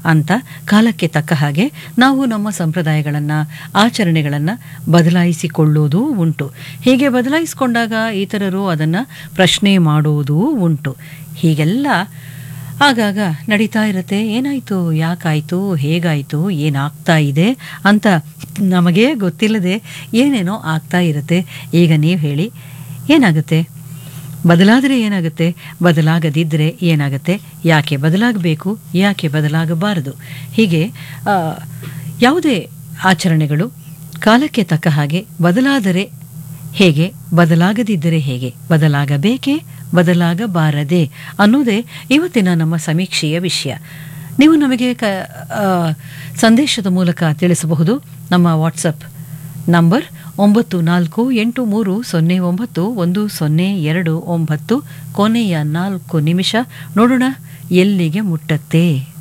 ಅಂತ ಕಾಲಕ್ಕೆ ತಕ್ಕ ಹಾಗೆ ನಾವು ನಮ್ಮ ಸಂಪ್ರದಾಯಗಳನ್ನು ಆಚರಣೆಗಳನ್ನು ಬದಲಾಯಿಸಿಕೊಳ್ಳೋದೂ ಉಂಟು ಹೀಗೆ ಬದಲಾಯಿಸಿಕೊಂಡಾಗ ಇತರರು ಅದನ್ನು ಪ್ರಶ್ನೆ ಮಾಡೋದೂ ಉಂಟು ಹೀಗೆಲ್ಲ ಆಗಾಗ ನಡೀತಾ ಇರುತ್ತೆ ಏನಾಯಿತು ಯಾಕಾಯಿತು ಹೇಗಾಯಿತು ಏನಾಗ್ತಾ ಇದೆ ಅಂತ ನಮಗೇ ಗೊತ್ತಿಲ್ಲದೆ ಏನೇನೋ ಆಗ್ತಾ ಇರುತ್ತೆ ಈಗ ನೀವು ಹೇಳಿ ಏನಾಗುತ್ತೆ ಬದಲಾದರೆ ಏನಾಗುತ್ತೆ ಬದಲಾಗದಿದ್ದರೆ ಏನಾಗುತ್ತೆ ಯಾಕೆ ಬದಲಾಗಬೇಕು ಯಾಕೆ ಬದಲಾಗಬಾರದು ಹೀಗೆ ಆ, ಯಾವುದೇ ಆಚರಣೆಗಳು ಕಾಲಕ್ಕೆ ತಕ್ಕ ಹಾಗೆ ಬದಲಾದರೆ ಹೇಗೆ ಬದಲಾಗದಿದ್ದರೆ ಹೇಗೆ ಬದಲಾಗಬೇಕೇ ಬದಲಾಗಬಾರದೆ ಅನ್ನೋದೇ ಇವತ್ತಿನ ನಮ್ಮ ಸಮೀಕ್ಷೆಯ ವಿಷಯ ನೀವು ನಮಗೆ ಕ ಆ, ಸಂದೇಶದ ಮೂಲಕ ತಿಳಿಸಬಹುದು ನಮ್ಮ ವಾಟ್ಸಪ್ ನಂಬರ್ ಒಂಬತ್ತು ನಾಲ್ಕು ಎಂಟು ಮೂರು ಸೊನ್ನೆ ಒಂಬತ್ತು ಒಂದು ಸೊನ್ನೆ ಎರಡು ಒಂಬತ್ತು ಕೊನೆಯ ನಾಲ್ಕು ನಿಮಿಷ ನೋಡೋಣ ಎಲ್ಲಿಗೆ ಮುಟ್ಟತ್ತೆ